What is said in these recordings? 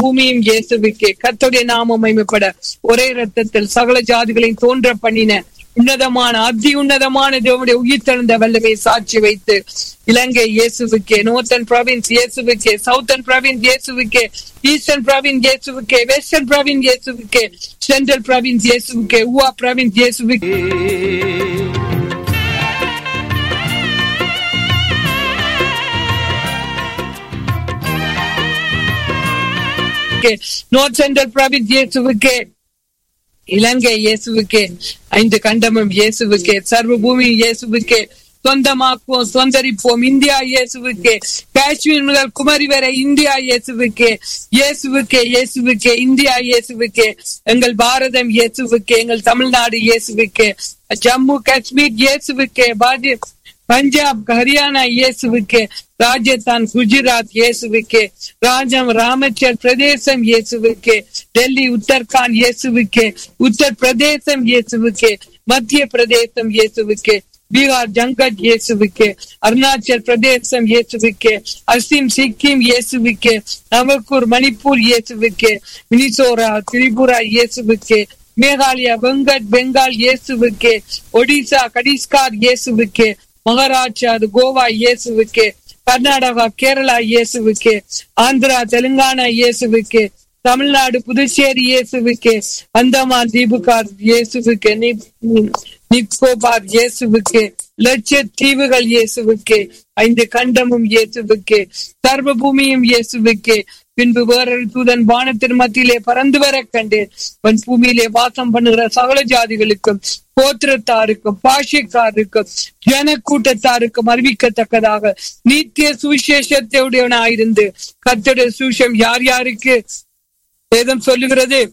பூமியும் இயேசுவுக்கே கர்த்தருடைய நாமம் மகிமைப்பட ஒரே ரத்தத்தில் சகல ஜாதிகளையும் தோன்ற பண்ணின உன்னதமான அதி உன்னதமான தேவனுடைய உயிர்த்தெழுந்த வல்லமை சாட்சி வைத்து இலங்கை இயேசுவுக்கே நோர்த்தன் ப்ராவின்ஸ் இயேசுவுக்கே சவுத்தன் ப்ராவின்ஸ் இயேசுவுக்கே ஈஸ்டர்ன் ப்ராவின்ஸ் இயேசுவுக்கே வெஸ்டர்ன் ப்ராவின்ஸ் இயேசுவுக்கே சென்ட்ரல் ப்ராவின்ஸ் இயேசுவுக்கே ஊவா ப்ராவின்ஸ் இயேசுவுக்கே நோர்த் சென்ட்ரல் ப்ராவின்ஸ் இயேசுவுக்கே இலங்கை இயேசுவுக்கே ஐந்து கண்டமும் இயேசுவுக்கே சர்வ பூமி இயேசுவுக்கே சொந்தமாக்குவோம் சொந்தரிப்போம் இந்தியா இயேசுவுக்கே காஷ்மீர் முதல் குமரி வரை இந்தியா இயேசுவுக்கே இயேசுவுக்கே இயேசுவுக்கே இந்தியா இயேசுவுக்கே எங்கள் பாரதம் இயேசுவுக்கே எங்கள் தமிழ்நாடு இயேசுவுக்கே ஜம்மு காஷ்மீர் இயேசுவுக்கே பாஜ பஞ்சாப் ஹரியானா இயேசுவுக்கே ராஜஸ்தான் குஜராத் இயேசுவுக்கே ராஜம் ராமச்சர் பிரதேசம் இயேசுவுக்கே டெல்லி உத்தரகாண்ட் இயேசுவுக்கே உத்தர் பிரதேசம் இயேசுவுக்கே மத்திய பிரதேசம் இயேசுவுக்கே பீகார் ஜங்கட் இயேசுவுக்கே அருணாச்சல் பிரதேசம் இயேசுவுக்கே அசிம் சிக்கிம் இயேசுவுக்கே நவக்கூர் மணிப்பூர் இயேசுவுக்கே மினிசோரா திரிபுரா இயேசுவுக்கே மேகாலயா வெங்கட் பெங்கால் இயேசுவுக்கே ஒடிசா கடிஸ்கார் இயேசுவுக்கே மகாராஷ்டிரா கோவா இயேசுவுக்கே கர்நாடகா கேரளா இயேசுவுக்கே ஆந்திரா தெலுங்கானா இயேசுவுக்கே தமிழ்நாடு புதுச்சேரி இயேசுவுக்கே அந்தமான் தீபுகார் இயேசுவுக்கே நிக்கோபார் இயேசுவுக்கே லட்சத்தீவுகள் இயேசுவுக்கே ஐந்து கண்டமும் இயேசுவுக்கே சர்வ பூமியும் இயேசுவுக்கே பின்பு வேறொரு தூதன் வானத்தின் மத்தியிலே பறந்து வர கண்டேன் அவன் பூமியிலே வாசம் பண்ணுகிற சகல ஜாதிகளுக்கும் கோத்திரத்தாருக்கும் பாஷைக்காருக்கும் ஜன கூட்டத்தாருக்கும் அறிவிக்கத்தக்கதாக நித்திய சுவிசேஷத்தையுடையவனாயிருந்து கத்தோட சுவிசேஷம் யார் யாருக்கு வேதம் சொல்லுகிறது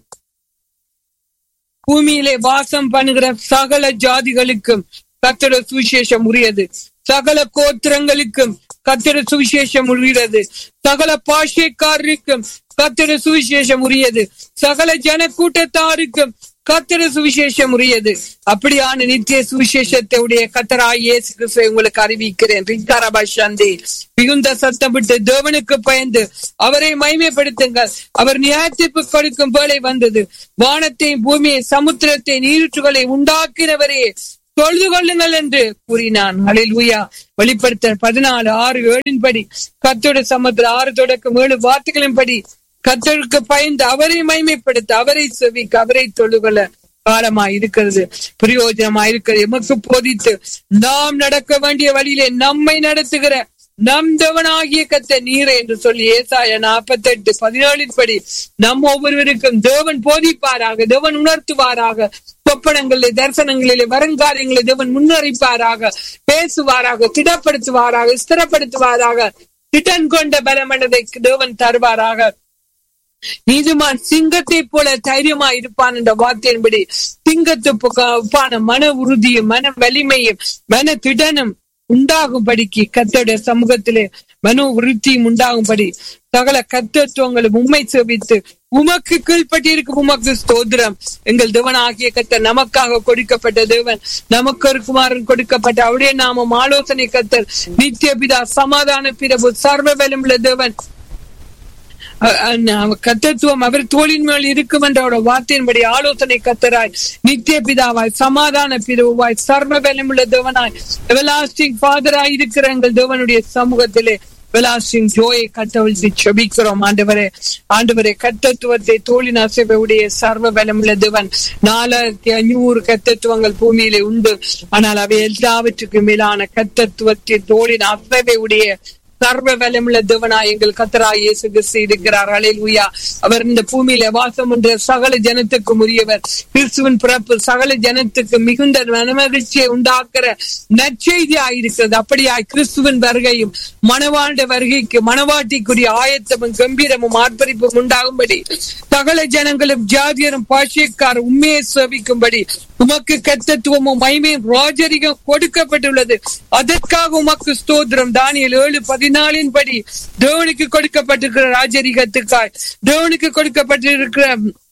பூமியிலே வாசம் பண்ணுகிற சகல ஜாதிகளுக்கும் கத்தோட சுவிசேஷம் உரியது சகல கோத்திரங்களுக்கும் கத்திர சுவிசேஷம் உரியது சகல பாஷைக்காரருக்கும் கத்திர சுவிசேஷம் உரியது சகல ஜன கூட்டத்தாருக்கும் கத்திர சுவிசேஷம் உரியது அப்படியான நித்திய சுவிசேஷத்தை உடைய கத்தராய் இயேசு கிறிஸ்துவை உங்களுக்கு அறிவிக்கிறேன் ரிங்காரபாஷாந்தி மிகுந்த சத்தம் விட்டு தேவனுக்கு பயந்து அவரை மைமைப்படுத்துங்கள் அவர் நியாயத்தீர்ப்பு கொடுக்கும் வேலை வந்தது வானத்தையும் பூமியை சமுத்திரத்தை நீருற்றுகளை உண்டாக்கினவரே தொழுது கொள்ளுங்கள் என்று கூறினான் அலிலுயா வெளிப்படுத்த பதினாலு ஆறு ஏழின்படி கத்தோட சமத்துல ஆறு தொடக்கம் ஏழு வார்த்தைகளின்படி கத்தருக்கு பயந்து அவரை மைமைப்படுத்த அவரை செவிக்க அவரை தொழுகொள்ள காலமா இருக்கிறது பிரயோஜனமா இருக்கிறது எமக்கு போதித்து நாம் நடக்க வேண்டிய வழியிலே நம்மை நடத்துகிற நம் தேவனாகிய கத்த நீர் என்று சொல்லி ஏசாய நாற்பத்தி எட்டு பதினேழின் படி நம் ஒவ்வொருவருக்கும் தேவன் போதிப்பாராக தேவன் உணர்த்துவாராக சொப்பனங்களிலே தரிசனங்களிலே வருங்காரியங்களை தேவன் முன்னறிப்பாராக பேசுவாராக திடப்படுத்துவாராக ஸ்திரப்படுத்துவாராக திட்டன் கொண்ட பலமனதை தேவன் தருவாராக நீதிமான் சிங்கத்தை போல தைரியமா இருப்பான் என்ற வார்த்தையின்படி சிங்கத்துப்பான மன உறுதியும் மன வலிமையும் மன திடனும் உண்டாகும்படிக்கு கத்தோட சமூகத்திலே மனோ விருத்தியும் உண்டாகும்படி சகல கத்தத்துவங்களும் உண்மை செவித்து உமக்கு கீழ்பட்டிருக்கும் உமக்கு ஸ்தோத்திரம் எங்கள் தேவன் ஆகிய கத்தர் நமக்காக கொடுக்கப்பட்ட தேவன் நமக்கு ஒரு குமாரன் கொடுக்கப்பட்ட அவருடைய நாமம் ஆலோசனை கத்தர் நித்திய பிதா சமாதான பிரபு சர்வ உள்ள தேவன் கத்தத்துவம் அவர் தோளின் மேல் இருக்கும் என்ற வார்த்தையின்படி ஆலோசனை கத்தராய் நித்திய பிதாவாய் சமாதான பிரிவாய் சர்வ உள்ள தேவனாய் எவலாஸ்டிங் ஃபாதராய் இருக்கிற எங்கள் தேவனுடைய சமூகத்திலே விலாசிங் ஜோயை கட்டவிழ்த்து செபிக்கிறோம் ஆண்டவரே ஆண்டவரே கத்தத்துவத்தை தோழின் அசைவுடைய சர்வ பலமுள்ள தேவன் நாலாயிரத்தி ஐநூறு கத்தத்துவங்கள் பூமியிலே உண்டு ஆனால் அவை எல்லாவற்றுக்கும் மேலான கத்தத்துவத்தை தோழின் அசைவை உடைய சர்வ வலமுள்ள தேவனா எங்கள் கத்தரா இயேசு கிறிஸ்து இருக்கிறார் அலையிலுயா அவர் இந்த பூமியில வாசம் என்ற சகல ஜனத்துக்கும் உரியவர் கிறிஸ்துவின் பிறப்பு சகல ஜனத்துக்கு மிகுந்த மனமகிழ்ச்சியை உண்டாக்குற நற்செய்தியா இருக்கிறது அப்படியாய் கிறிஸ்துவின் வருகையும் மணவாண்ட வருகைக்கு மணவாட்டிக்குரிய ஆயத்தமும் கம்பீரமும் ஆர்ப்பரிப்பும் உண்டாகும்படி சகல ஜனங்களும் ஜாதியரும் பாஷியக்கார் உண்மையை சேவிக்கும்படி உமக்கு கத்தத்துவமும் மைமையும் ராஜரிகம் கொடுக்கப்பட்டுள்ளது அதற்காக உமக்கு ஸ்தோத்திரம் தானியல் ஏழு பதினாலின் படி தேவனுக்கு கொடுக்கப்பட்டிருக்கிற ராஜரிகத்துக்காய் தேவனுக்கு கொடுக்கப்பட்டிருக்கிற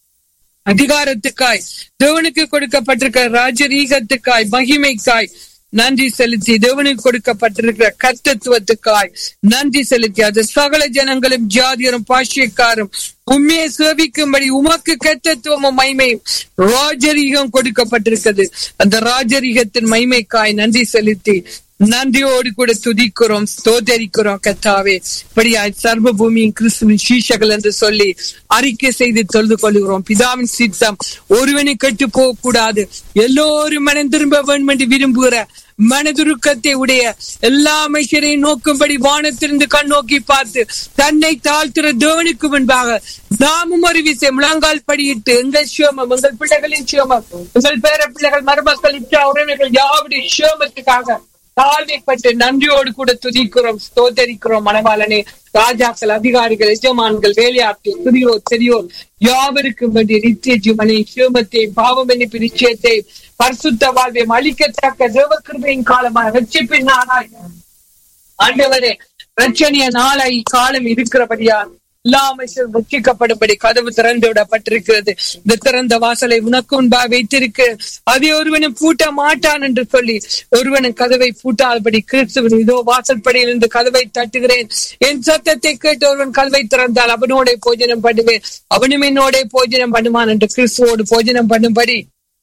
அதிகாரத்துக்காய் தேவனுக்கு கொடுக்கப்பட்டிருக்கிற ராஜரீகத்துக்காய் மகிமைக்காய் நன்றி செலுத்தி தேவனுக்கு கொடுக்கப்பட்டிருக்கிற கர்த்தத்துவத்துக்காய் நன்றி செலுத்தி அது சகல ஜனங்களும் ஜாதியரும் பாஷ்யக்காரும் உண்மையை சேவிக்கும்படி உமக்கு கர்த்தத்துவமும் மைமையும் ராஜரீகம் கொடுக்கப்பட்டிருக்கிறது அந்த ராஜரீகத்தின் மைமைக்காய் நன்றி செலுத்தி நன்றியோடு கூட துதிக்கிறோம் ஸ்தோதரிக்கிறோம் கத்தாவே இப்படியாய் சர்வ பூமியின் கிறிஸ்துவின் சீஷகள் என்று சொல்லி அறிக்கை செய்து தொழுது கொள்கிறோம் பிதாவின் சித்தம் ஒருவனை கெட்டு போக கூடாது எல்லோரும் மனம் திரும்ப வேண்டும் என்று விரும்புகிற மனதுருக்கத்தை உடைய எல்லா மனுஷரையும் நோக்கும்படி வானத்திலிருந்து கண் நோக்கி பார்த்து தன்னை தாழ்த்துற தேவனுக்கு முன்பாக நாமும் ஒரு விஷயம் முழங்கால் படியிட்டு எங்கள் சியோமம் எங்கள் பிள்ளைகளின் சியோமம் எங்கள் பேர பிள்ளைகள் மருமக்கள் இச்சா உறவினர்கள் யாவுடைய சியோமத்துக்காக தாழ்மைப்பட்டு நன்றியோடு கூட துதிக்கிறோம் ஸ்தோத்தரிக்கிறோம் மனவாளனே ராஜாக்கள் அதிகாரிகள் எஜமான்கள் வேலையாட்கள் துதியோர் பெரியோர் யாவருக்கும் வேண்டிய நித்திய ஜீவனை சிவமத்தை பாவம் என்னிப்பு நிச்சயத்தை பரிசுத்த வாழ்வையும் அளிக்கத்தக்க தேவக்கிருபையின் காலமாக ரட்சிப்பின் நாளாய் ஆண்டவரே ரட்சணிய நாளாய் காலம் இருக்கிறபடியா எல்லா மனுஷரும் ரட்சிக்கப்படும்படி கதவு திறந்து விடப்பட்டிருக்கிறது இந்த திறந்த வாசலை உனக்கு முன்பா வைத்திருக்க அதை ஒருவனும் பூட்ட மாட்டான் என்று சொல்லி ஒருவனும் கதவை பூட்டாதபடி கிறிஸ்துவன் இதோ வாசல்படியில் இருந்து கதவை தட்டுகிறேன் என் சத்தத்தை கேட்டு ஒருவன் கதவை திறந்தால் அவனோட போஜனம் பண்ணுவேன் அவனும் என்னோட போஜனம் பண்ணுவான் என்று கிறிஸ்துவோடு போஜனம் பண்ணும்படி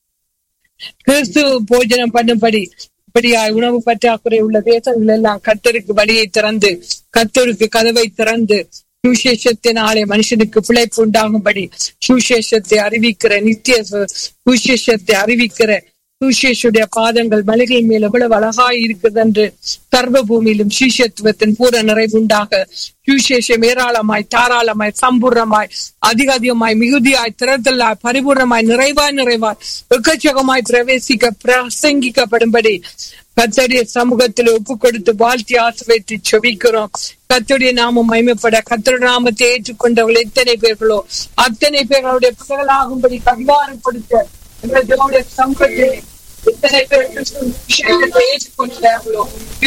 கிறிஸ்து போஜனம் பண்ணும்படி இப்படியாய் உணவு பற்றாக்குறை உள்ள தேசங்கள் எல்லாம் கத்தருக்கு வழியை திறந்து கத்தருக்கு கதவை திறந்து சுசேஷத்தினாலே மனுஷனுக்கு பிழைப்பு உண்டாகும்படி சுசேஷத்தை அறிவிக்கிற நித்திய சுசேஷத்தை அறிவிக்கிற சுசேஷுடைய பாதங்கள் மலைகள் மேல் எவ்வளவு அழகாய் இருக்குது என்று சர்வ பூமியிலும் சீஷத்துவத்தின் பூர நிறைவு உண்டாக சுசேஷம் ஏராளமாய் தாராளமாய் சம்பூர்ணமாய் அதிக அதிகமாய் மிகுதியாய் திறத்தலாய் பரிபூர்ணமாய் நிறைவாய் நிறைவாய் எக்கச்சகமாய் பிரவேசிக்க பிரசங்கிக்கப்படும்படி கத்தடைய சமூகத்தில் ஒப்பு கொடுத்து வாழ்த்தி ஆசிரியத்தை செவிக்கிறோம் கத்துடைய நாமம் மயமப்பட கத்தருடைய நாமத்தை ஏற்றுக்கொண்டவர்கள் எத்தனை பேர்களோ அத்தனை பேர்களுடைய பிள்ளைகளாகும்படி அதிகாரம் கொடுத்த எங்களுடைய சமூகத்தில் எத்தனை பேர் விஷயத்தை ஏற்றுக்கொண்டார்களோ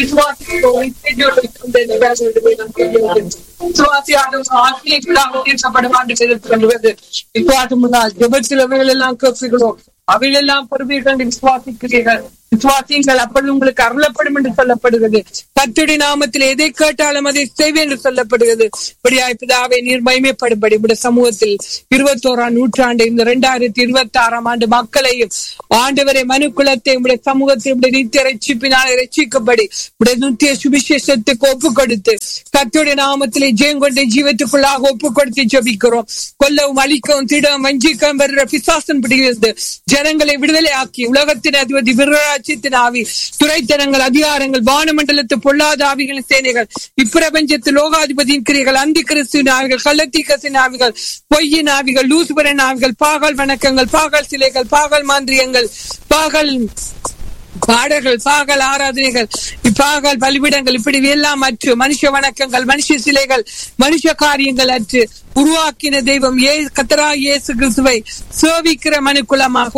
விசுவாசியாரும் ஆசிரியர்களாக தீர்க்கப்படுவான் என்று விசுவாசம் முன்னால் ஜபத்தில் அவைகள் எல்லாம் கேட்கிறோம் அவையெல்லாம் பெறுவீர்கள் என்று விசுவாசிக்கிறீர்கள் விசுவாசியுங்கள் அப்பொழுது உங்களுக்கு அருளப்படும் என்று சொல்லப்படுகிறது கத்துடைய நாமத்தில் எதை கேட்டாலும் அதை செய்வேன் என்று சொல்லப்படுகிறது இப்படியாய் பிதாவை நீர் மயமைப்படும்படி இப்படி சமூகத்தில் இருபத்தோராம் நூற்றாண்டு இந்த இரண்டாயிரத்தி இருபத்தி ஆறாம் ஆண்டு மக்களையும் ஆண்டவரை மனு குலத்தை உடைய சமூகத்தை உடைய நித்திய ரட்சிப்பினால் ரட்சிக்கும்படி உடைய நித்திய சுவிசேஷத்துக்கு ஒப்பு கொடுத்து கத்துடைய நாமத்திலே ஜெயம் கொண்ட ஜீவத்துக்குள்ளாக ஒப்பு கொடுத்து ஜபிக்கிறோம் கொல்லவும் அழிக்கவும் திடவும் வஞ்சிக்கவும் வருகிற பிசாசன் பிடிக்கிறது ஜனங்களை விடுதலை ஆக்கி உலகத்தின் அதிபதி விராட்சியத்தின் ஆவி துறைத்தனங்கள் அதிகாரங்கள் வானமண்டலத்து பொல்லாத ஆவிகளின் சேனைகள் இப்பிரபஞ்சத்து லோகாதிபதியின் கிரிகள் அந்தி கிறிஸ்துவின் ஆவிகள் கள்ளத்தீக்கசின் ஆவிகள் பொய்யின் ஆவிகள் லூசுபரன் ஆவிகள் பாகல் வணக்கங்கள் பாகல் சிலைகள் பாகல் மாந்திரியங்கள் பாகல் பாடல்கள் பாகல் ஆராதனைகள் பாகல் பலிபிடங்கள் இப்படி எல்லாம் அற்று மனுஷ வணக்கங்கள் மனுஷ சிலைகள் மனுஷ காரியங்கள் அற்று உருவாக்கின தெய்வம் ஏ கத்தரா இயேசு கிறிஸ்துவை சோவிக்கிற மனுக்குலமாக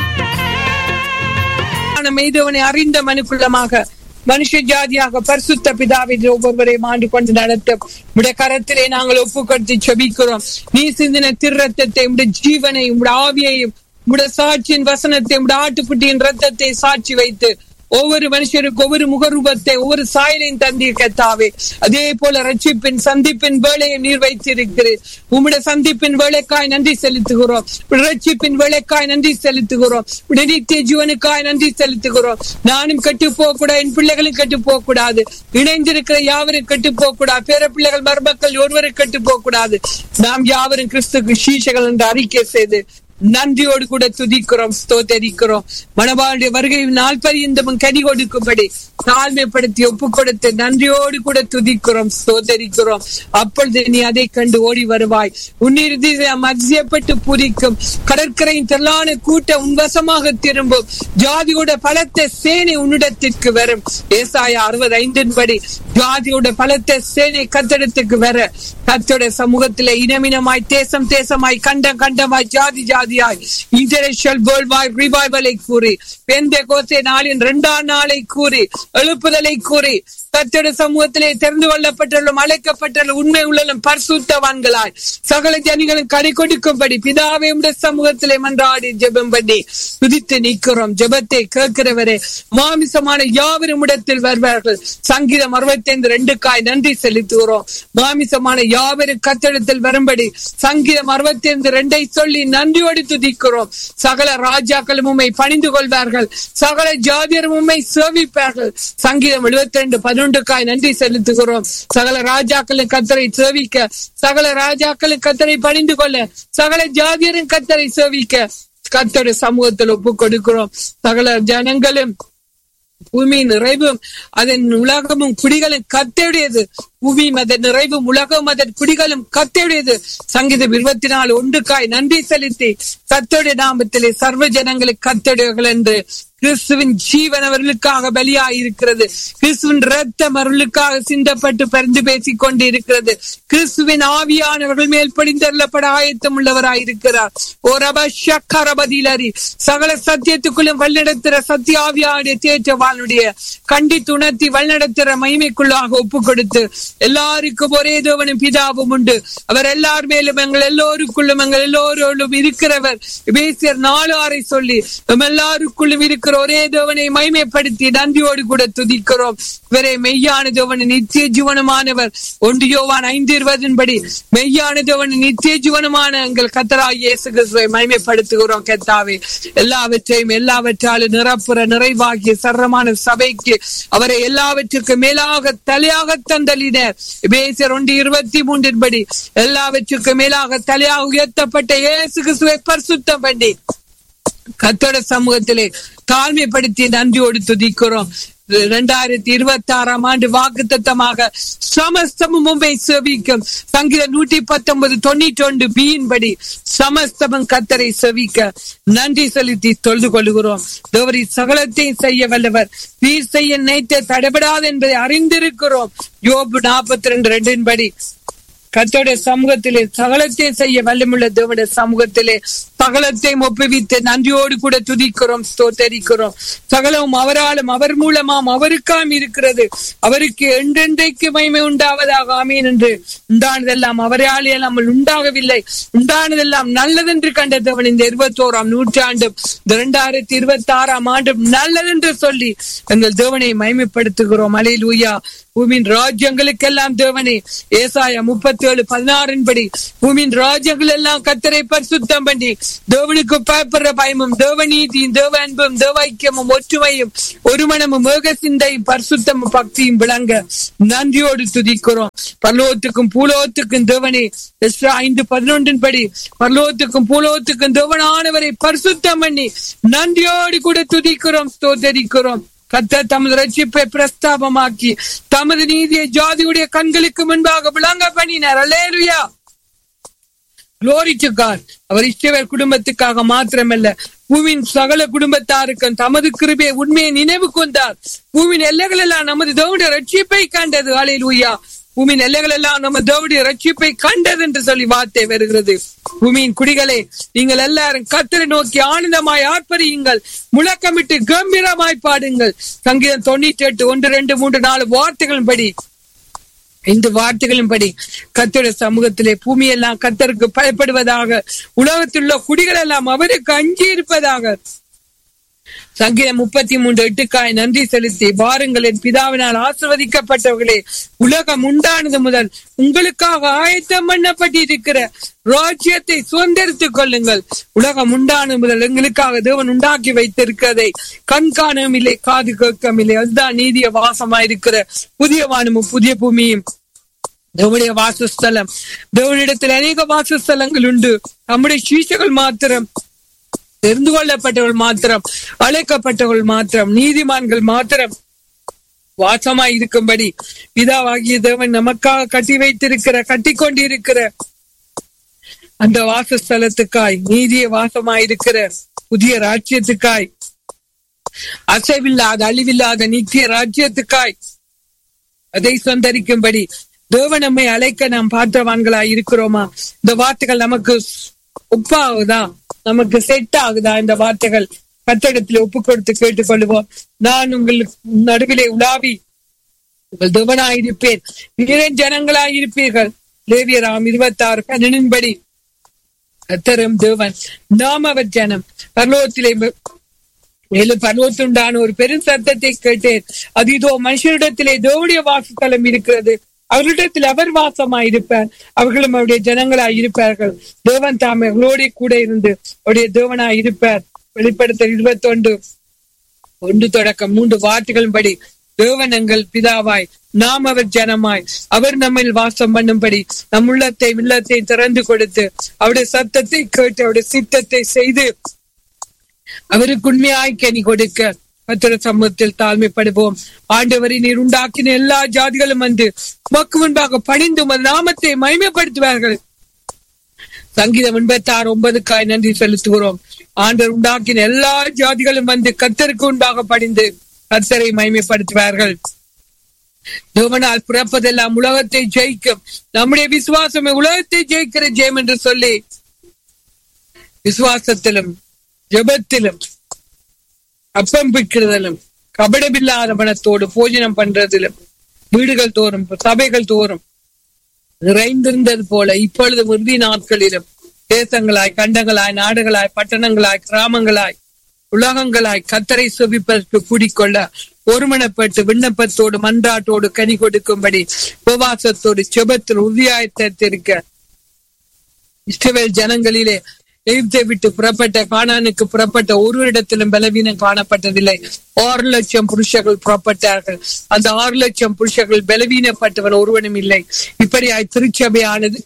உண்டான மெய்தவனை அறிந்த மனுக்குலமாக மனுஷ ஜாதியாக பரிசுத்த பிதாவை ஒவ்வொருவரையும் ஆண்டு கொண்டு நடத்த உடைய கரத்திலே நாங்கள் ஒப்பு கொடுத்து செபிக்கிறோம் நீ சிந்தின திருரத்தத்தை உடைய ஜீவனை உடைய ஆவியையும் உடைய சாட்சியின் வசனத்தை உடைய ஆட்டுக்குட்டியின் ரத்தத்தை சாட்சி வைத்து ஒவ்வொரு மனுஷருக்கு ஒவ்வொரு முகரூபத்தை ஒவ்வொரு சாயலையும் தந்தீர் கத்தாவே அதே போல ரட்சிப்பின் சந்திப்பின் வேலையை நீர் வைத்திருக்கிறேன் உம்முடைய சந்திப்பின் வேலைக்காய் நன்றி செலுத்துகிறோம் ரட்சிப்பின் வேலைக்காய் நன்றி செலுத்துகிறோம் உடைய நித்திய ஜீவனுக்காய் நன்றி செலுத்துகிறோம் நானும் கெட்டு போக கூடாது என் பிள்ளைகளும் கெட்டு போக கூடாது இணைந்திருக்கிற யாவரும் கெட்டு போக கூடாது பேர பிள்ளைகள் மருமக்கள் ஒருவரும் கெட்டு போக கூடாது நாம் யாவரும் கிறிஸ்துக்கு சீஷகள் என்று அறிக்கை செய்து நன்றியோடு கூட துதிக்கிறோம் ஸ்தோத்தரிக்கிறோம் மணவாளுடைய வருகை நாள் பரியந்தமும் கனி கொடுக்கும்படி தாழ்மைப்படுத்தி ஒப்பு கொடுத்து நன்றியோடு கூட துதிக்கிறோம் ஸ்தோத்தரிக்கிறோம் அப்பொழுது நீ அதை கண்டு ஓடி வருவாய் உன்னிறுதி மத்தியப்பட்டு புரிக்கும் கடற்கரையின் திரளான கூட்டம் உன்வசமாக திரும்பும் ஜாதியோட பலத்த சேனை உன்னிடத்திற்கு வரும் ஏசாய அறுபது ஐந்தின் படி ஜாதியோட பலத்த சேனை கத்தடத்துக்கு வர கத்தோட சமூகத்தில இனமினமாய் தேசம் தேசமாய் கண்டம் கண்டமாய் ஜாதி ஜாதியாய் இன்டர்நேஷனல் வேர்ல்ட் வைட் ரிவைவலை கூறி பெந்த கோசை நாளின் இரண்டாம் நாளை கூறி எழுப்புதலை கூறி கத்தோட சமூகத்திலே தெரிந்து கொள்ளப்பட்டுள்ள அழைக்கப்பட்டுள்ள உண்மை உள்ள பரிசுத்தவான்களாய் சகல ஜனிகளும் கடை கொடுக்கும்படி பிதாவே உடைய சமூகத்திலே மன்றாடி ஜெபம் பண்ணி துதித்து நிற்கிறோம் ஜெபத்தை கேட்கிறவரே மாமிசமான யாவரும் இடத்தில் வருவார்கள் சங்கீதம் அறுபத்தைந்து ரெண்டு காய் நன்றி செலுத்துகிறோம் மாமிசமான யாவரும் கத்தடத்தில் வரும்படி சங்கீதம் அறுபத்தைந்து ரெண்டை சொல்லி நன்றியோடு துதிக்கிறோம் சகல ராஜாக்களும் உண்மை பணிந்து கொள்வார்கள் சகல ஜாதியரும் உண்மை சேவிப்பார்கள் சங்கீதம் எழுபத்தி ரெண்டு பதினொன்றுக்காய் நன்றி செலுத்துகிறோம் சகல ராஜாக்களும் கத்தரை சேவிக்க சகல ராஜாக்களும் கத்தரை பணிந்து கொள்ள சகல ஜாதியரும் கத்தரை சேவிக்க கத்தோட சமூகத்தில் ஒப்பு கொடுக்கிறோம் சகல ஜனங்களும் பூமியின் நிறைவும் அதன் உலகமும் குடிகளும் கத்தேடையது பூமியும் அதன் நிறைவும் உலகம் அதன் குடிகளும் கத்தேடையது சங்கீதம் இருபத்தி நாலு ஒன்றுக்காய் நன்றி செலுத்தி கத்தோடைய நாமத்திலே சர்வ ஜனங்களுக்கு கத்தடைகள் என்று கிறிஸ்துவின் ஜீவன் அவர்களுக்காக பலியாய் இருக்கிறது கிறிஸ்துவின் ரத்தம் அவர்களுக்காக சிந்தப்பட்டு பரிந்து பேசிக் கொண்டு இருக்கிறது கிறிஸ்துவின் ஆவியானவர்கள் மேல் படிந்தள்ளப்பட ஆயத்தம் உள்ளவராய் இருக்கிறார் ஓரப ஷக்கரபதிலரி சகல சத்தியத்துக்குள்ளும் வழிநடத்துற சத்திய ஆவியாவுடைய தேற்றவாளுடைய கண்டி துணர்த்தி வழிநடத்துற மகிமைக்குள்ளாக ஒப்பு கொடுத்து எல்லாருக்கும் ஒரே தேவனும் பிதாவும் உண்டு அவர் எல்லார் மேலும் எங்கள் எல்லோருக்குள்ளும் எங்கள் எல்லோரோடும் இருக்கிறவர் பேசியர் நாலு ஆறை சொல்லி நம்ம எல்லாருக்குள்ளும் இருக்கிற ஒரே தேவனை மைமைப்படுத்தி நன்றியோடு கூட துதிக்கிறோம் இவரே மெய்யான தேவன் நித்திய ஜீவனமானவர் ஒன்று யோவான் ஐந்து இருபதின்படி மெய்யான தேவன் நித்திய ஜீவனமான எங்கள் கத்தராய் இயேசு கிறிஸ்துவை மைமைப்படுத்துகிறோம் கத்தாவே எல்லாவற்றையும் எல்லாவற்றாலும் நிரப்புற நிறைவாகிய சரமான சபைக்கு அவரை எல்லாவற்றுக்கும் மேலாக தலையாக தந்தளினர் பேசர் ஒன்று இருபத்தி மூன்றின்படி எல்லாவற்றுக்கும் மேலாக தலையாக உயர்த்தப்பட்ட இயேசு கிறிஸ்துவை பரிசுத்தம் பண்ணி கத்தோட சமூகத்திலே தாழ்மைப்படுத்தி நன்றியோடு துதிக்கிறோம் இரண்டாயிரத்தி இருபத்தி ஆறாம் ஆண்டு வாக்கு தத்தமாக சமஸ்தமும் மும்பை செவிக்கும் சங்கீத நூற்றி பத்தொன்பது தொண்ணூற்றி ஒன்று பீயின்படி சமஸ்தமும் கத்தரை செவிக்க நன்றி செலுத்தி தொழுது கொள்கிறோம் தேவரி சகலத்தையும் செய்ய வல்லவர் நீர் செய்ய நினைத்த தடைபடாது என்பதை அறிந்திருக்கிறோம் யோபு நாற்பத்தி ரெண்டு ரெண்டின் படி கத்தோடைய சமூகத்திலே சகலத்தை செய்ய வல்லமுள்ள தேவனுடைய சமூகத்திலே சகலத்தையும் ஒப்புவித்து நன்றியோடு கூட துதிக்கிறோம் ஸ்தோத்தரிக்கிறோம் சகலமும் அவராலும் அவர் மூலமாம் அவருக்காம் இருக்கிறது அவருக்கு என்றென்றைக்கு மகிமை உண்டாவதாக ஆமீன் என்று உண்டானதெல்லாம் அவராலே எல்லாம் உண்டாகவில்லை உண்டானதெல்லாம் நல்லதென்று கண்ட தேவன் இந்த இருபத்தோராம் நூற்றாண்டும் இந்த இரண்டாயிரத்தி இருபத்தி ஆறாம் ஆண்டும் நல்லதென்று சொல்லி எங்கள் தேவனை மகிமைப்படுத்துகிறோம் அலையிலூயா பூமியின் ராஜ்யங்களுக்கெல்லாம் தேவனே ஏசாயா முப்பத்தி ஏழு பதினாறின் படி பூமியின் ராஜ்யங்கள் எல்லாம் கத்தரை பரிசுத்தம் பண்ணி தேவனுக்கு பயப்படுற பயமும் தேவநீதியும் தேவ அன்பும் தேவ ஐக்கியமும் ஒற்றுமையும் ஒரு மனமும் ஏக சிந்தையும் பரிசுத்தமும் பக்தியும் விளங்க நன்றியோடு துதிக்கிறோம் பரலோகத்துக்கும் பூலோகத்துக்கும் தேவனே எஸ்ரா ஐந்து பதினொன்றின் படி பரலோகத்துக்கும் பூலோகத்துக்கும் தேவனானவரை பரிசுத்தம் பண்ணி நன்றியோடு கூட துதிக்கிறோம் ஸ்தோத்தரிக்கிறோம் கத்த தமது ரட்சிப்பை பிரஸ்தாபமாக்கி தமது நீதியை ஜாதியுடைய கண்களுக்கு முன்பாக விளங்க பண்ணினார் அலேலுயா குளோரிச்சுக்கார் அவர் இஷ்டவர் குடும்பத்துக்காக மாத்திரமல்ல பூவின் சகல குடும்பத்தாருக்கும் தமது கிருபையை உண்மையை நினைவு கொண்டார் பூவின் எல்லைகள் எல்லாம் நமது தேவனுடைய ரட்சிப்பை கண்டது அலையிலுயா பூமியின் எல்லைகள் எல்லாம் நம்ம தேவடைய ரட்சிப்பை கண்டது என்று சொல்லி வார்த்தை வருகிறது பூமியின் குடிகளே நீங்கள் எல்லாரும் கத்தரை நோக்கி ஆனந்தமாய் ஆர்ப்பரியுங்கள் முழக்கமிட்டு கம்பீரமாய் பாடுங்கள் சங்கீதம் தொண்ணூற்றி எட்டு ஒன்று ரெண்டு மூன்று நாலு வார்த்தைகளின் படி இந்த வார்த்தைகளின்படி கத்தோட சமூகத்திலே பூமியெல்லாம் கத்தருக்கு பயப்படுவதாக உலகத்தில் உள்ள குடிகள் எல்லாம் அவருக்கு அஞ்சி இருப்பதாக சங்கீதம் முப்பத்தி மூன்று எட்டுக்காய் நன்றி செலுத்தி வாருங்கள் என் பிதாவினால் ஆசிர்வதிக்கப்பட்டவர்களே உலகம் உண்டானது முதல் உங்களுக்காக ஆயத்தம் பண்ணப்பட்டிருக்கிற ராஜ்யத்தை சுதந்திரித்துக் கொள்ளுங்கள் உலகம் உண்டானது முதல் எங்களுக்காக தேவன் உண்டாக்கி வைத்திருக்கிறதை கண்காணவும் இல்லை காது கேட்கவும் இல்லை அதுதான் நீதிய வாசமாயிருக்கிற புதிய வானமும் புதிய பூமியும் தேவனுடைய வாசஸ்தலம் தேவனிடத்தில் அநேக வாசஸ்தலங்கள் உண்டு நம்முடைய சீசகள் மாத்திரம் தெரிந்து கொள்ளப்பட்டவர்கள் மாத்திரம் அழைக்கப்பட்டவர்கள் மாத்திரம் நீதிமான்கள் மாத்திரம் வாசமாய் இருக்கும்படி பிதாவாகிய தேவன் நமக்காக கட்டி வைத்திருக்கிற கட்டி கொண்டிருக்கிற அந்த வாசஸ்தலத்துக்காய் நீதிய வாசமாய் இருக்கிற புதிய ராஜ்யத்துக்காய் அசைவில்லாத அழிவில்லாத நித்திய ராஜ்யத்துக்காய் அதை சொந்தரிக்கும்படி தேவன் நம்மை அழைக்க நாம் பார்த்தவான்களாய் இருக்கிறோமா இந்த வார்த்தைகள் நமக்கு ஒப்பாகுதா நமக்கு செட் ஆகுதா இந்த வார்த்தைகள் கத்தடத்துல ஒப்பு கொடுத்து கேட்டுக்கொள்வோம் நான் உங்களுக்கு நடுவிலே உலாவி உங்கள் தேவனாயிருப்பேன் வீரன் ஜனங்களாயிருப்பீர்கள் லேவியராம் இருபத்தி ஆறு பன்னெண்டின்படி கத்தரும் தேவன் நாம் அவர் ஜனம் பரலோகத்திலே மேலும் பர்வத்துண்டான ஒரு பெரும் சத்தத்தை கேட்டேன் அது இதோ மனுஷரிடத்திலே தேவனுடைய வாசத்தலம் இருக்கிறது அவர்களிடத்தில் அவர் வாசமாயிருப்பார் அவர்களும் அவருடைய ஜனங்களாய் இருப்பார்கள் தேவன் தாம் அவர்களோட கூட இருந்து அவருடைய தேவனாய் இருப்பார் வெளிப்படுத்தல் இருபத்தி ஒன்று ஒன்று தொடக்கம் மூன்று வார்த்தைகளின்படி தேவன் எங்கள் பிதாவாய் நாம் அவர் ஜனமாய் அவர் நம்மில் வாசம் பண்ணும்படி நம் உள்ளத்தை உள்ளத்தை திறந்து கொடுத்து அவருடைய சத்தத்தை கேட்டு அவருடைய சித்தத்தை செய்து அவருக்கு உண்மையாய் கனி கொடுக்க கத்திர சமூகத்தில் தாழ்மைப்படுவோம் ஆண்டவரை நீர் உண்டாக்கின எல்லா ஜாதிகளும் வந்து உமக்கு முன்பாக பணிந்து உமது நாமத்தை மகிமைப்படுத்துவார்கள் சங்கீதம் எண்பத்தி ஆறு ஒன்பதுக்காய் நன்றி செலுத்துகிறோம் ஆண்டவர் உண்டாக்கின எல்லா ஜாதிகளும் வந்து கத்தருக்கு உண்டாக படிந்து கத்தரை மகிமைப்படுத்துவார்கள் தேவனால் பிறப்பதெல்லாம் உலகத்தை ஜெயிக்கும் நம்முடைய விசுவாசமே உலகத்தை ஜெயிக்கிற ஜெயம் என்று சொல்லி விசுவாசத்திலும் ஜெபத்திலும் அப்பம் பிக்கிறதிலும் கபடமில்லாத மனத்தோடு போஜனம் பண்றதிலும் வீடுகள் தோறும் சபைகள் தோறும் நிறைந்திருந்தது போல இப்பொழுது இறுதி நாட்களிலும் தேசங்களாய் கண்டங்களாய் நாடுகளாய் பட்டணங்களாய் கிராமங்களாய் உலகங்களாய் கத்தரை சுபிப்பதற்கு கூடிக்கொள்ள ஒருமனப்பட்டு விண்ணப்பத்தோடு மன்றாட்டோடு கனி கொடுக்கும்படி உபவாசத்தோடு செபத்தில் உறுதியாயத்திருக்க இஸ்ரவேல் ஜனங்களிலே எகிப்தை விட்டு புறப்பட்ட கானானுக்கு புறப்பட்ட ஒருவரிடத்திலும் பலவீனம் காணப்பட்டதில்லை ஆறு லட்சம் புருஷர்கள் புறப்பட்டார்கள் அந்த ஆறு லட்சம் புருஷர்கள் பலவீனப்பட்டவன் ஒருவனும் இல்லை இப்படியாய் திருச்சபையானது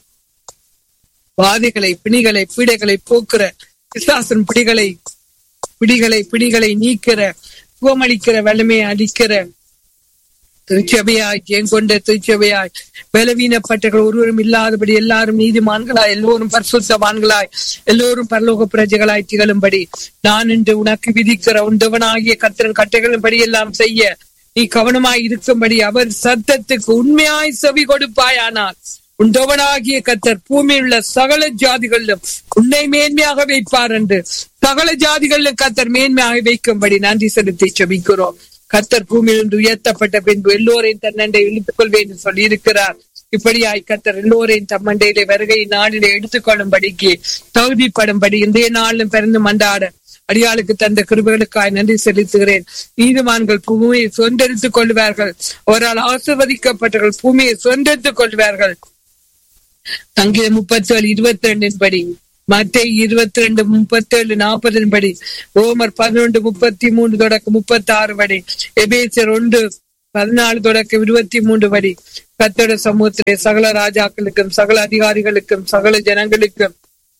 வாதைகளை பிணிகளை பீடைகளை போக்குற பிசாசன் பிடிகளை பிடிகளை பிடிகளை நீக்கிற சுகமளிக்கிற வல்லமையை அளிக்கிற திருச்சபையாய் ஜெயம் கொண்ட திருச்சபையாய் பலவீனப்பட்டவர்கள் ஒருவரும் இல்லாதபடி எல்லாரும் நீதிமான்களாய் எல்லோரும் பரிசுத்தவான்களாய் எல்லோரும் பரலோக பிரஜைகளாய் திகழும்படி நான் இன்று உனக்கு விதிக்கிற உண்டவனாகிய கத்திரன் கட்டைகளின்படி எல்லாம் செய்ய நீ கவனமாய் இருக்கும்படி அவர் சத்தத்துக்கு உண்மையாய் செவி கொடுப்பாயானால் உண்டவனாகிய கத்தர் பூமியில் உள்ள சகல ஜாதிகளிலும் உன்னை மேன்மையாக வைப்பார் என்று சகல ஜாதிகளிலும் கத்தர் மேன்மையாக வைக்கும்படி நன்றி செலுத்தி செபிக்கிறோம் கத்தர் பூமியிலிருந்து உயர்த்தப்பட்ட பின்பு எல்லோரையும் தன்னண்டை இழுத்துக் கொள்வேன் என்று சொல்லி இருக்கிறார் இப்படியாய் கத்தர் எல்லோரையும் தம்மண்டையிலே வருகை நாளிலே எடுத்துக்கொள்ளும்படிக்கு தகுதிப்படும்படி இன்றைய நாளிலும் பிறந்து மண்டாட அடியாளுக்கு தந்த கிருபைகளுக்காய் நன்றி செலுத்துகிறேன் நீதிமான்கள் பூமியை சொந்தெடுத்துக் கொள்வார்கள் அவரால் ஆசிர்வதிக்கப்பட்டவர்கள் பூமியை சொந்தெடுத்துக் கொள்வார்கள் சங்கீதம் முப்பத்தி ஏழு இருபத்தி ரெண்டின் படி மத்திய இருபத்தி ரெண்டு முப்பத்தி ஏழு நாற்பதின் படி ரோமர் பதினொன்று முப்பத்தி மூன்று தொடக்கம் முப்பத்தி ஆறு படி எபேசர் ஒன்று பதினாலு தொடக்கம் இருபத்தி மூன்று படி கத்தோட சமூகத்திலே சகல ராஜாக்களுக்கும் சகல அதிகாரிகளுக்கும் சகல ஜனங்களுக்கும்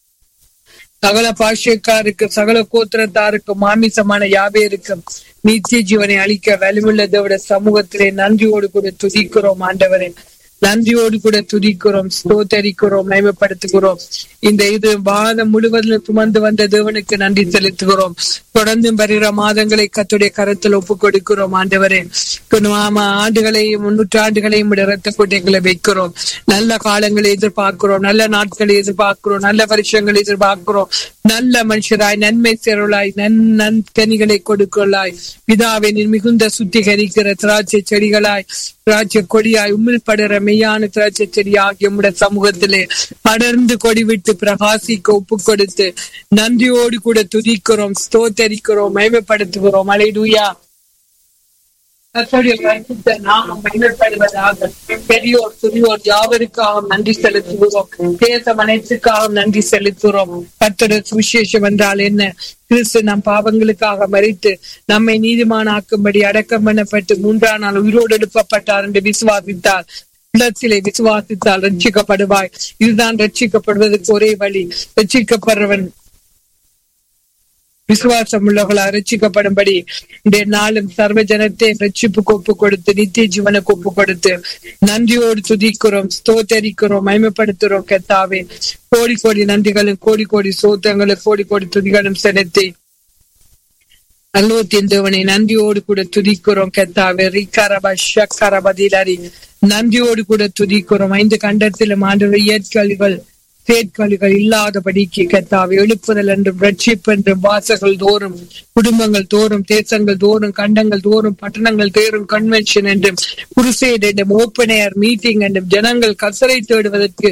சகல பாஷக்காருக்கும் சகல கோத்திரத்தாருக்கும் மாமிசமான யாவேருக்கும் நித்திய ஜீவனை அளிக்க வலிமுள்ள தேவட சமூகத்திலே நன்றியோடு கூட துதிக்கிறோம் ஆண்டவரே நன்றியோடு கூட துதிக்கிறோம் ஸ்தோத்தரிக்கிறோம் மயமப்படுத்துகிறோம் இந்த இது மாதம் முழுவதிலும் சுமந்து வந்த தேவனுக்கு நன்றி செலுத்துகிறோம் தொடர்ந்து வருகிற மாதங்களை கத்துடைய கரத்தில் ஒப்பு கொடுக்கிறோம் ஆண்டவரே ஆமா ஆண்டுகளையும் நூற்றாண்டுகளையும் ரத்த கொட்டைகளை வைக்கிறோம் நல்ல காலங்களை எதிர்பார்க்கிறோம் நல்ல நாட்களை எதிர்பார்க்கிறோம் நல்ல வருஷங்களை எதிர்பார்க்கிறோம் நல்ல மனுஷராய் நன்மை செருளாய் நன் நன்கனிகளை கொடுக்கலாய் பிதாவின் மிகுந்த சுத்திகரிக்கிற திராட்சை செடிகளாய் திராட்சை கொடியாய் உம்மில் படுற மெய்யான திராட்சை செடி ஆகிய உடைய சமூகத்திலே படர்ந்து கொடி விட்டு பிரகாசிக்க ஒப்பு கொடுத்து நன்றியோடு கூட துதிக்கிறோம் ஸ்தோத்தரிக்கிறோம் மயமப்படுத்துகிறோம் அலைடூயா பெரியோர் சிறியோர் யாவருக்காக நன்றி செலுத்துகிறோம் தேசம் அனைத்துக்காக நன்றி செலுத்துகிறோம் கத்தோட சுவிசேஷம் என்றால் என்ன கிறிஸ்து நம் பாவங்களுக்காக மறித்து நம்மை நீதிமானாக்கும்படி அடக்கம் பண்ணப்பட்டு மூன்றாம் நாள் உயிரோடு எழுப்பப்பட்டார் என்று விசுவாசித்தார் உள்ளத்திலே விசுவாசித்தால் ரட்சிக்கப்படுவாய் இதுதான் ரட்சிக்கப்படுவதற்கு ஒரே வழி ரட்சிக்கப்படுறவன் விசுவாசம் உள்ளவர்களா ரட்சிக்கப்படும்படி இந்த நாளும் சர்வ ஜனத்தை ரட்சிப்பு கொப்பு கொடுத்து நித்திய ஜீவனுக்கு ஒப்பு கொடுத்து நன்றியோடு துதிக்கிறோம் ஸ்தோத்தரிக்கிறோம் மயமப்படுத்துறோம் கெத்தாவே கோடி கோடி நன்றிகளும் கோடி கோடி சோத்தங்களும் கோடி கோடி துதிகளும் செலுத்தி அல்லோத்தின் தேவனை நன்றியோடு கூட துதிக்கிறோம் கெத்தாவே ரிக்காரபா ஷக்கரபதிலரி நன்றியோடு கூட துதிக்கிறோம் ஐந்து கண்டத்திலும் ஆண்டு இயற்கல்கள் தேட்களிகள் இல்லாதபடிக்கு கத்தாவை எழுப்புதல் என்றும் ரட்சிப்பு என்றும் வாசல்கள் தோறும் குடும்பங்கள் தோறும் தேசங்கள் தோறும் கண்டங்கள் தோறும் பட்டணங்கள் தோறும் கன்வென்ஷன் என்றும் குருசேட் என்றும் ஓப்பன் ஏர் மீட்டிங் என்றும் ஜனங்கள் கசரை தேடுவதற்கு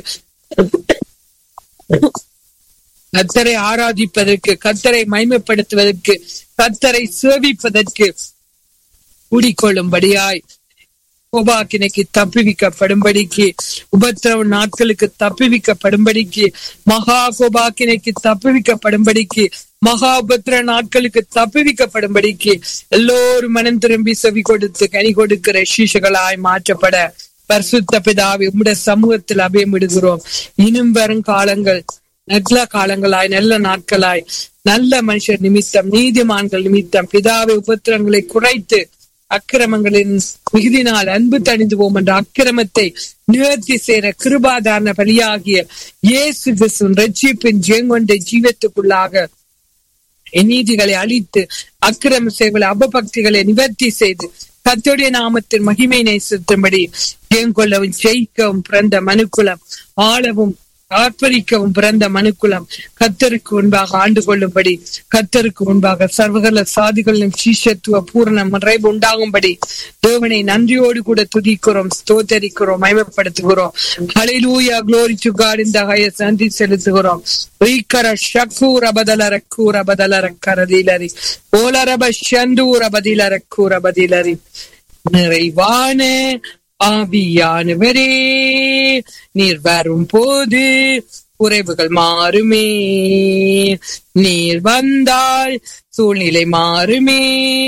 கத்தரை ஆராதிப்பதற்கு கத்தரை மைமைப்படுத்துவதற்கு கத்தரை சேவிப்பதற்கு கூடிக்கொள்ளும்படியாய் கோபாக்கினைக்கு தப்புவிக்கப்படும்படிக்கு உபத்திரவ நாட்களுக்கு தப்புவிக்கப்படும்படிக்கு மகா கோபாக்கினைக்கு தப்புவிக்கப்படும்படிக்கு மகா உபத்திர நாட்களுக்கு தப்புவிக்கப்படும்படிக்கு எல்லோரும் மனம் திரும்பி செவி கொடுத்து கனி கொடுக்கிற சீஷகளாய் மாற்றப்பட பரிசுத்த பிதாவை உம்முடைய சமூகத்தில் அபயமிடுகிறோம் இன்னும் வரும் காலங்கள் நல்ல காலங்களாய் நல்ல நாட்களாய் நல்ல மனுஷர் நிமித்தம் நீதிமான்கள் நிமித்தம் பிதாவை உபத்திரங்களை குறைத்து அக்கிரமங்களின் மிகுதினால் அன்பு தணிந்து போம் என்ற அக்கிரமத்தை நிவர்த்தி செய்கிற கிருபாதாரண பலியாகிய இயேசு கிறிஸ்துவின் ரட்சிப்பின் ஜெயங்கொண்ட ஜீவத்துக்குள்ளாக நீதிகளை அழித்து அக்கிரம செய்களை அபபக்திகளை நிவர்த்தி செய்து கத்தோடைய நாமத்தின் மகிமை நேசித்தும்படி ஜெயங்கொள்ளவும் ஜெயிக்கவும் பிறந்த மனுக்குலம் ஆளவும் ஆர்ப்பரிக்கவும் பிறந்த மனுக்குலம் கத்தருக்கு முன்பாக ஆண்டு கொள்ளும்படி கத்தருக்கு முன்பாக சர்வகல சாதிகளிலும் சீஷத்துவ பூரண நிறைவு உண்டாகும்படி தேவனை நன்றியோடு கூட துதிக்கிறோம் ஸ்தோத்தரிக்கிறோம் மயமப்படுத்துகிறோம் hallelujah glory to God in the ஹைய நன்றி செலுத்துகிறோம் ரீக்கர ஷக்கூர பதலர கூற பதலர கரதிலரி ஓலரப ஷந்தூர பதிலர கூற பதிலரி நிறைவான ஆவியானவரே நீர் வரும் போது குறைவுகள் மாறுமே நீர் வந்தால் சூழ்நிலை மாறுமே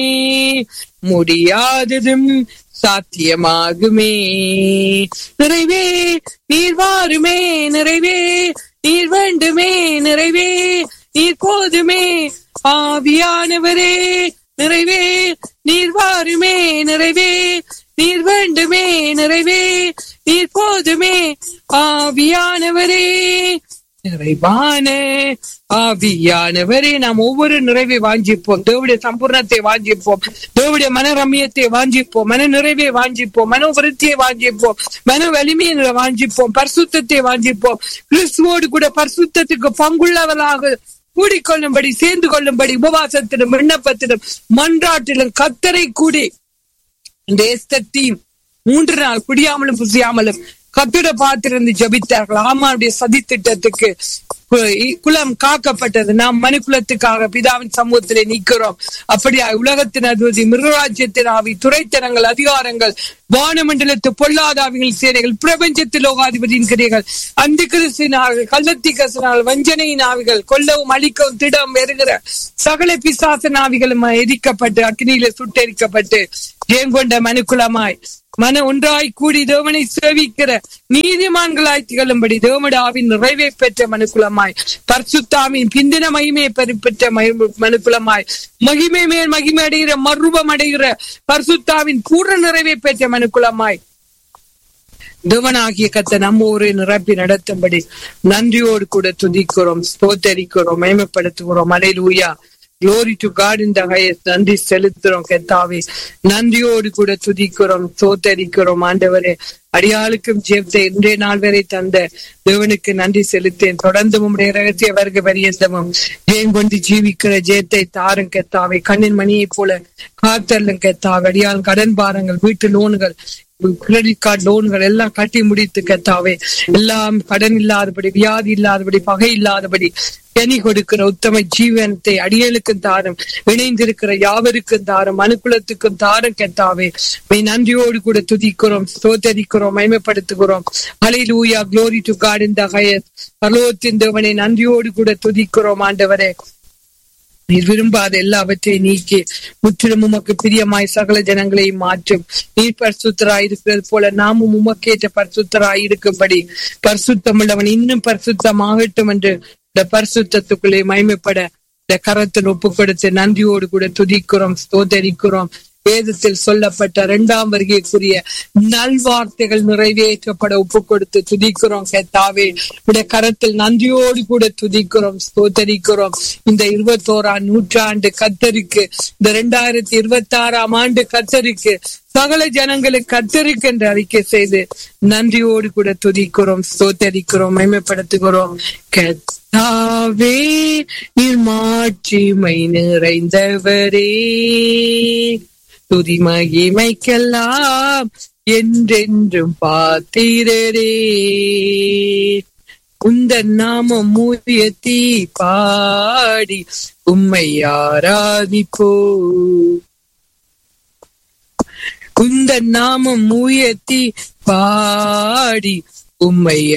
முடியாததும் சாத்தியமாகுமே நிறைவே நீர் வாருமே நிறைவே நீர் வேண்டுமே நிறைவே நீர் போதுமே ஆவியானவரே நிறைவே நீர் வாருமே நிறைவே நீர் வேண்டுமே நிறைவே நீர் போதுமே ஆவியானவரே நிறைவான ஆவியானவரே நாம் ஒவ்வொரு நிறைவை வாஞ்சிப்போம் தேவடைய சம்பூர்ணத்தை வாஞ்சிப்போம் தேவடைய மன ரம்யத்தை வாஞ்சிப்போம் மன நிறைவை வாஞ்சிப்போம் மன விருத்தியை வாஞ்சிப்போம் மன வலிமையை வாஞ்சிப்போம் பரிசுத்தத்தை வாஞ்சிப்போம் கிறிஸ்துவோடு கூட பரிசுத்தத்துக்கு பங்குள்ளவர்களாக கூடிக்கொள்ளும்படி சேர்ந்து கொள்ளும்படி உபவாசத்திலும் விண்ணப்பத்திலும் மன்றாட்டிலும் கத்தரை கூடி இந்த எஸ்தத்தையும் மூன்று நாள் குடியாமலும் புசியாமலும் கத்திட பார்த்திருந்து ஜபித்தார்கள் ஆமாவுடைய சதி திட்டத்துக்கு குலம் காக்கப்பட்டது நாம் மனுக்குலத்துக்காக பிதாவின் சமூகத்திலே நிற்கிறோம் அப்படியா உலகத்தின் அதிபதி மிருகராஜ்யத்தின் ஆவி துறைத்தனங்கள் அதிகாரங்கள் வானமண்டலத்து பொல்லாதாவிகள் சேனைகள் பிரபஞ்சத்தில் லோகாதிபதியின் கிரைகள் அந்த கிறிஸ்தினார்கள் கள்ளத்தி கசனால் வஞ்சனையின் ஆவிகள் கொல்லவும் அழிக்கவும் திடம் வருகிற சகல பிசாச நாவிகளும் எரிக்கப்பட்டு அக்னியில சுட்டெரிக்கப்பட்டு ஜெயங்கொண்ட மனுக்குலமாய் மன ஒன்றாய் கூடி தேவனை சேவிக்கிற நீதிமான்களாய் திகழும்படி தேவடாவின் நிறைவை பெற்ற மனுக்குலமாய் பர்சுத்தாமின் பிந்தின மகிமையை பெற்ற மனுக்குலமாய் மகிமை மேல் மகிமை அடைகிற மர்ரூபம் அடைகிற பர்சுத்தாவின் பூர்ண நிறைவை பெற்ற மனுக்குலமாய் தேவனாகிய கத்த நம்ம ஊரை நிரப்பி நடத்தும்படி நன்றியோடு கூட துதிக்கிறோம் ஸ்தோத்தரிக்கிறோம் மேம்படுத்துகிறோம் hallelujah glory to God in the highest நன்றி செலுத்துறோம் கெத்தாவே நன்றியோடு கூட துதிக்கிறோம் சோத்தரிக்கிறோம் ஆண்டவரே அடியாளுக்கும் ஜெயத்தை இன்றைய நாள் வரை தந்த தேவனுக்கு நன்றி செலுத்தேன் தொடர்ந்து உம்முடைய ரகசிய வர்க்க பரியந்தமும் ஜெயம் கொண்டு ஜீவிக்கிற ஜெயத்தை தாரும் கெத்தாவை கண்ணின் மணியை போல காத்தல்லும் கெத்தாவை அடியால் கடன் பாரங்கள் வீட்டு லோன்கள் கிரெடிட் கார்டு லோன்கள் எல்லாம் கட்டி முடித்து கத்தாவே எல்லாம் கடன் இல்லாதபடி வியாதி இல்லாதபடி பகை இல்லாதபடி கனி கொடுக்கிற உத்தம ஜீவனத்தை அடியலுக்கும் தாரும் இணைந்திருக்கிற யாவருக்கும் தாரும் அனுகுலத்துக்கும் தாரும் கெத்தாவே மெய் நன்றியோடு கூட துதிக்கிறோம் ஸ்தோத்தரிக்கிறோம் மயமப்படுத்துகிறோம் hallelujah glory to God in the highest பரலோகத்தின் தேவனை நன்றியோடு கூட துதிக்கிறோம் ஆண்டவரே நீர் விரும்பாத எல்லாவற்றையும் நீக்கி முற்றிலும் உமக்கு பிரியமாய் சகல ஜனங்களையும் மாற்றும் நீர் பரிசுத்தராய் இருக்கிறது போல நாமும் உமக்கேற்ற பரிசுத்தராய் இருக்கும்படி பரிசுத்தமுள்ளவன் இன்னும் பரிசுத்தமாகட்டும் என்று இந்த பரிசுத்தத்துக்குள்ளே மயமைப்பட இந்த கரத்தில் ஒப்பு கொடுத்து நன்றியோடு கூட துதிக்கிறோம் ஸ்தோதரிக்கிறோம் வேதத்தில் சொல்லப்பட்ட இரண்டாம் வருகைக்குரிய நல்வார்த்தைகள் நிறைவேற்றப்பட ஒப்பு கொடுத்து துதிக்கிறோம் கத்தாவே உடைய கரத்தில் நன்றியோடு கூட துதிக்கிறோம் ஸ்தோத்தரிக்கிறோம் இந்த இருபத்தோராம் நூற்றாண்டு கத்தருக்கு இந்த இரண்டாயிரத்தி இருபத்தி ஆறாம் ஆண்டு கத்தருக்கு சகல ஜனங்களுக்கு கத்தருக்கு என்று அறிக்கை செய்து நன்றியோடு கூட துதிக்கிறோம் ஸ்தோத்தரிக்கிறோம் மேம்படுத்துகிறோம் கத்தாவே நீர் மாட்சிமை நிறைந்தவரே துதி மகிமைக்கெல்லாம் என்றென்றும் பார்த்தீரரே உந்த நாமம் மூயத்தி பாடி உம்மை ஆராதிப்போ உந்த நாமம் மூயத்தி பாடி உம்மை